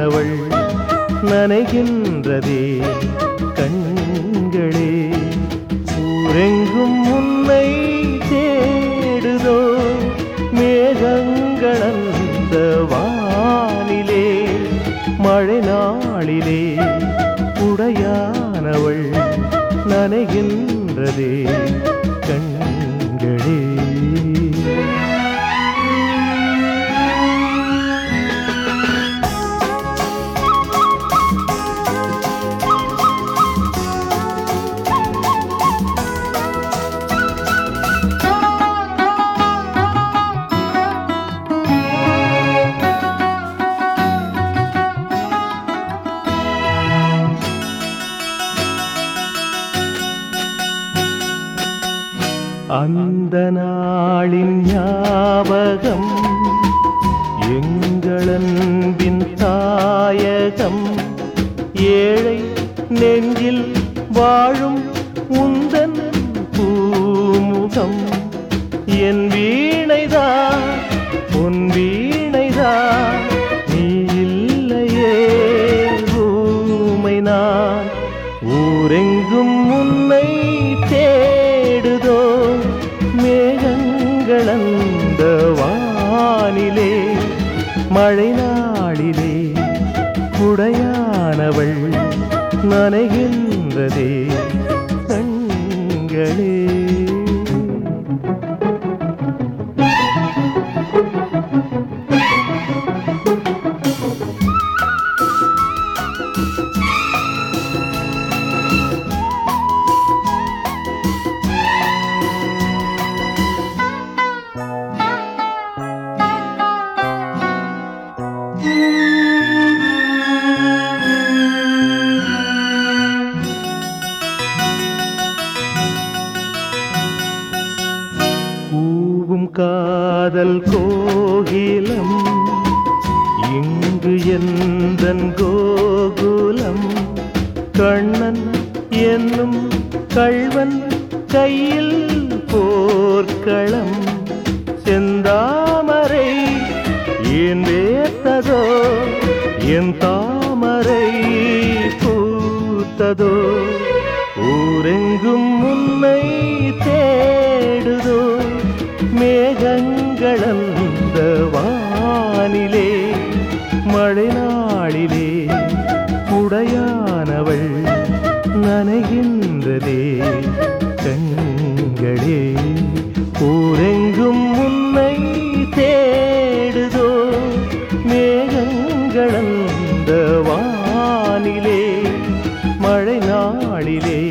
குடையானவள் நனைகின்றதே கண்களே ஊரெங்கும் உன்னை தேடுதோ மேகங்களந்த வானிலே மழை நாளிலே உடையானவள் நனைகின்றதே கண்களே அந்த நாளின் ஞாபகம் எங்களன்பின் தாயகம் ஏழை நெஞ்சில் வாழும் உந்தன் பூமுகம் என் வீணைதான் உன் வீணைதான் நீ இல்லையே ஊமை நான் ஊரெங்கும் உன்னை தேடுதோ மேகங்களந்த வானிலே மழை நாளிலே குடையானவள் நனைகின்றதே கண்களே கூவும் காதல் கோகிலம் இங்கு எந்தன் கோகுலம் கண்ணன் என்னும் கள்வன் கையில் போர்க்களம் செந்தாமரை ஏன் வேத்ததோ என் தாமரை பூத்ததோ ஊரெங்கும் முன்னை தேடுதோ மேகங்களந்த வானிலே மழை நாளிலே உடையானவள் நனைகின்றதே கண்களே ஊரெங்கும் முன்னை தேடுதோ மேகங்களந்த வானிலே மழை நாளிலே